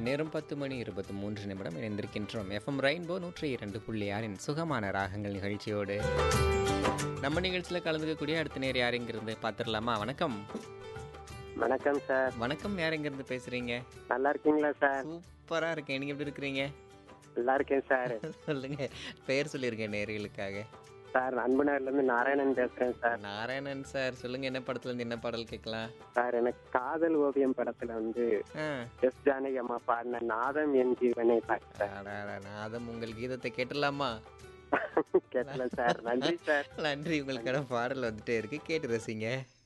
நேரம் பத்து மணி இருபத்தி மூன்று நிமிடம் இணைந்திருக்கின்றோம் எஃப்எம் ரெயின்போ நூற்றி இரண்டு புள்ளி ஆறின் சுகமான ராகங்கள் நிகழ்ச்சியோடு நம்ம நிகழ்ச்சியில் கலந்துக்கக்கூடிய அடுத்த நேர் யாருங்கிறது பார்த்துடலாமா வணக்கம் வணக்கம் சார் வணக்கம் யாருங்கிறது பேசுறீங்க நல்லா இருக்கீங்களா சார் சூப்பரா இருக்கேன் நீங்க எப்படி இருக்கிறீங்க நல்லா இருக்கேன் சார் சொல்லுங்க பெயர் சொல்லியிருக்கேன் நேர்களுக்காக சார் அன்புநகர்ல இருந்து நாராயணன் பேசுறேன் சார் நாராயணன் சார் சொல்லுங்க என்ன படத்துல இருந்து என்ன பாடல் கேட்கலாம் சார் எனக்கு காதல் ஓவியம் படத்துல வந்து ஆ எஸ் ஜானகி அம்மா பாடின நாதம் என் ஜீவனை பாட்டு சார் அடாடா, நாதம் உங்கள் கீதத்தை கேட்டலாமா கேட்டல சார் நன்றி சார் நன்றி உங்களுக்கான பாடல் வந்துட்டே இருக்கு கேட்டு ரசிங்க